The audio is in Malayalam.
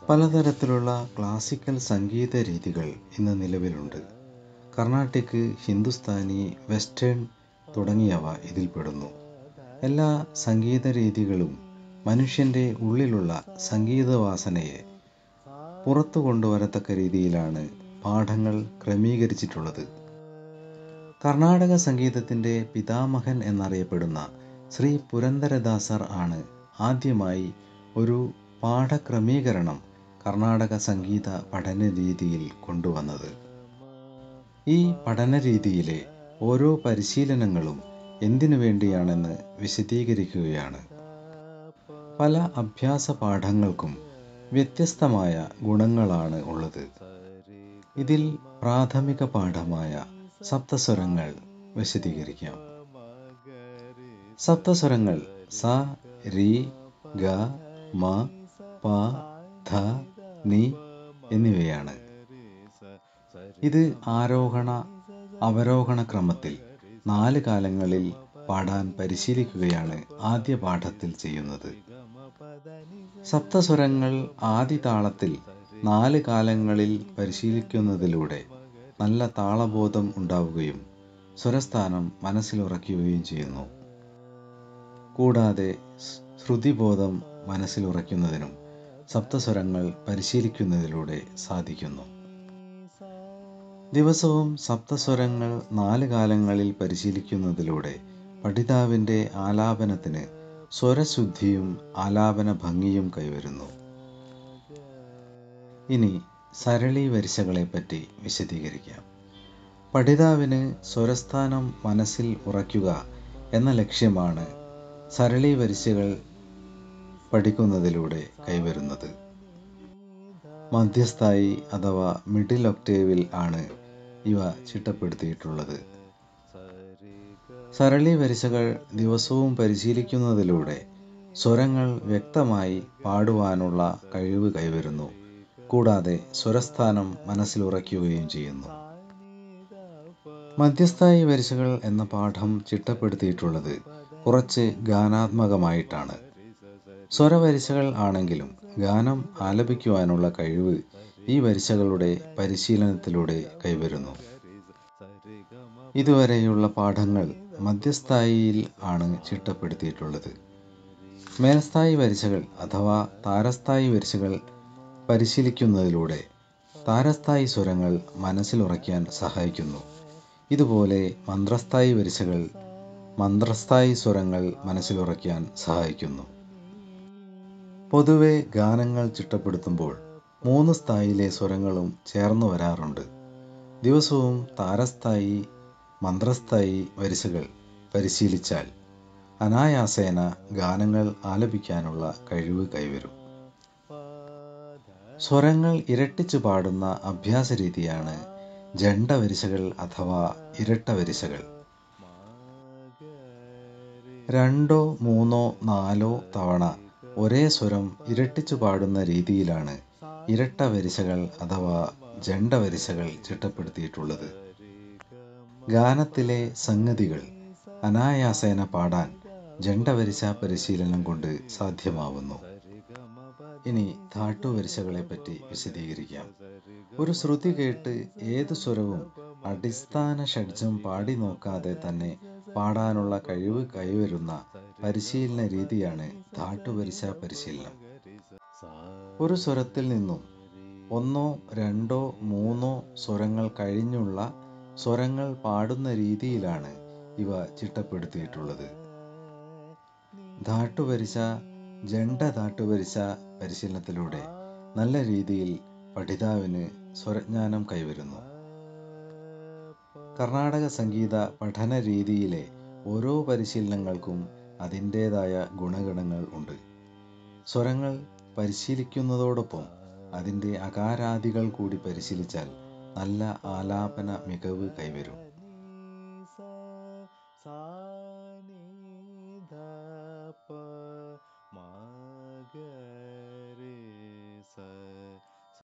പലതരത്തിലുള്ള ക്ലാസിക്കൽ സംഗീത രീതികൾ ഇന്ന് നിലവിലുണ്ട് കർണാട്ടിക് ഹിന്ദുസ്ഥാനി വെസ്റ്റേൺ തുടങ്ങിയവ ഇതിൽപ്പെടുന്നു എല്ലാ സംഗീത രീതികളും മനുഷ്യൻ്റെ ഉള്ളിലുള്ള സംഗീതവാസനയെ പുറത്തു കൊണ്ടുവരത്തക്ക രീതിയിലാണ് പാഠങ്ങൾ ക്രമീകരിച്ചിട്ടുള്ളത് കർണാടക സംഗീതത്തിൻ്റെ പിതാമഹൻ എന്നറിയപ്പെടുന്ന ശ്രീ പുരന്ദരദാസർ ആണ് ആദ്യമായി ഒരു പാഠക്രമീകരണം കർണാടക സംഗീത പഠന രീതിയിൽ കൊണ്ടുവന്നത് ഈ പഠന രീതിയിലെ ഓരോ പരിശീലനങ്ങളും എന്തിനു വേണ്ടിയാണെന്ന് വിശദീകരിക്കുകയാണ് പല അഭ്യാസ പാഠങ്ങൾക്കും വ്യത്യസ്തമായ ഗുണങ്ങളാണ് ഉള്ളത് ഇതിൽ പ്രാഥമിക പാഠമായ സപ്തസ്വരങ്ങൾ വിശദീകരിക്കാം സപ്തസ്വരങ്ങൾ സ രി ഗ മ പ ധ നി എന്നിവയാണ് ഇത് ആരോഹണ അവരോഹണ ക്രമത്തിൽ നാല് കാലങ്ങളിൽ പാടാൻ പരിശീലിക്കുകയാണ് ആദ്യ പാഠത്തിൽ ചെയ്യുന്നത് സപ്തസ്വരങ്ങൾ ആദി താളത്തിൽ നാല് കാലങ്ങളിൽ പരിശീലിക്കുന്നതിലൂടെ നല്ല താളബോധം ഉണ്ടാവുകയും സ്വരസ്ഥാനം മനസ്സിലുറയ്ക്കുകയും ചെയ്യുന്നു കൂടാതെ ശ്രുതിബോധം മനസ്സിലുറയ്ക്കുന്നതിനും സപ്തസ്വരങ്ങൾ പരിശീലിക്കുന്നതിലൂടെ സാധിക്കുന്നു ദിവസവും സപ്തസ്വരങ്ങൾ നാല് കാലങ്ങളിൽ പരിശീലിക്കുന്നതിലൂടെ പഠിതാവിൻ്റെ ആലാപനത്തിന് സ്വരശുദ്ധിയും ആലാപന ഭംഗിയും കൈവരുന്നു ഇനി സരളി വരിശകളെപ്പറ്റി വിശദീകരിക്കാം പഠിതാവിന് സ്വരസ്ഥാനം മനസ്സിൽ ഉറയ്ക്കുക എന്ന ലക്ഷ്യമാണ് സരളി വരിശകൾ പഠിക്കുന്നതിലൂടെ കൈവരുന്നത് മധ്യസ്ഥായി അഥവാ മിഡിൽ ഒക്ടേവിൽ ആണ് ഇവ ചിട്ടപ്പെടുത്തിയിട്ടുള്ളത് സരളി വരിശകൾ ദിവസവും പരിശീലിക്കുന്നതിലൂടെ സ്വരങ്ങൾ വ്യക്തമായി പാടുവാനുള്ള കഴിവ് കൈവരുന്നു കൂടാതെ സ്വരസ്ഥാനം മനസ്സിലുറയ്ക്കുകയും ചെയ്യുന്നു മധ്യസ്ഥായി വരിശകൾ എന്ന പാഠം ചിട്ടപ്പെടുത്തിയിട്ടുള്ളത് കുറച്ച് ഗാനാത്മകമായിട്ടാണ് സ്വരവരിശകൾ ആണെങ്കിലും ഗാനം ആലപിക്കുവാനുള്ള കഴിവ് ഈ വരിശകളുടെ പരിശീലനത്തിലൂടെ കൈവരുന്നു ഇതുവരെയുള്ള പാഠങ്ങൾ മധ്യസ്ഥായിയിൽ ആണ് ചിട്ടപ്പെടുത്തിയിട്ടുള്ളത് മേൽസ്ഥായി വരിശകൾ അഥവാ താരസ്ഥായി വരിശകൾ പരിശീലിക്കുന്നതിലൂടെ താരസ്ഥായി സ്വരങ്ങൾ മനസ്സിലുറയ്ക്കാൻ സഹായിക്കുന്നു ഇതുപോലെ മന്ത്രസ്ഥായി വരിശകൾ മന്ത്രസ്ഥായി സ്വരങ്ങൾ മനസ്സിലുറയ്ക്കാൻ സഹായിക്കുന്നു പൊതുവെ ഗാനങ്ങൾ ചിട്ടപ്പെടുത്തുമ്പോൾ മൂന്ന് സ്ഥായിലെ സ്വരങ്ങളും ചേർന്നു വരാറുണ്ട് ദിവസവും താരസ്ഥായി മന്ത്രസ്ഥായി വരിശകൾ പരിശീലിച്ചാൽ അനായാസേന ഗാനങ്ങൾ ആലപിക്കാനുള്ള കഴിവ് കൈവരും സ്വരങ്ങൾ ഇരട്ടിച്ചു പാടുന്ന അഭ്യാസ രീതിയാണ് ജണ്ട വരിശകൾ അഥവാ ഇരട്ട വരിശകൾ രണ്ടോ മൂന്നോ നാലോ തവണ ഒരേ സ്വരം ഇരട്ടിച്ചു പാടുന്ന രീതിയിലാണ് ഇരട്ട വരിശകൾ അഥവാ ജണ്ട വരിശകൾ ചിട്ടപ്പെടുത്തിയിട്ടുള്ളത് ഗാനത്തിലെ സംഗതികൾ അനായാസേന പാടാൻ ജണ്ടവരിശ പരിശീലനം കൊണ്ട് സാധ്യമാവുന്നു ഇനി ധാട്ടുവരിശകളെ പറ്റി വിശദീകരിക്കാം ഒരു ശ്രുതി കേട്ട് ഏത് സ്വരവും അടിസ്ഥാന ഷഡ്ജം പാടി നോക്കാതെ തന്നെ പാടാനുള്ള കഴിവ് കൈവരുന്ന പരിശീലന രീതിയാണ് ധാട്ടുവരിശ പരിശീലനം ഒരു സ്വരത്തിൽ നിന്നും ഒന്നോ രണ്ടോ മൂന്നോ സ്വരങ്ങൾ കഴിഞ്ഞുള്ള സ്വരങ്ങൾ പാടുന്ന രീതിയിലാണ് ഇവ ചിട്ടപ്പെടുത്തിയിട്ടുള്ളത് ധാട്ടുവരിശ ജണ്ട ധാട്ടുവരിശ പരിശീലനത്തിലൂടെ നല്ല രീതിയിൽ പഠിതാവിന് സ്വരജ്ഞാനം കൈവരുന്നു കർണാടക സംഗീത പഠന രീതിയിലെ ഓരോ പരിശീലനങ്ങൾക്കും അതിൻ്റേതായ ഗുണഗണങ്ങൾ ഉണ്ട് സ്വരങ്ങൾ പരിശീലിക്കുന്നതോടൊപ്പം അതിൻ്റെ അകാരാദികൾ കൂടി പരിശീലിച്ചാൽ നല്ല ആലാപന മികവ് കൈവരും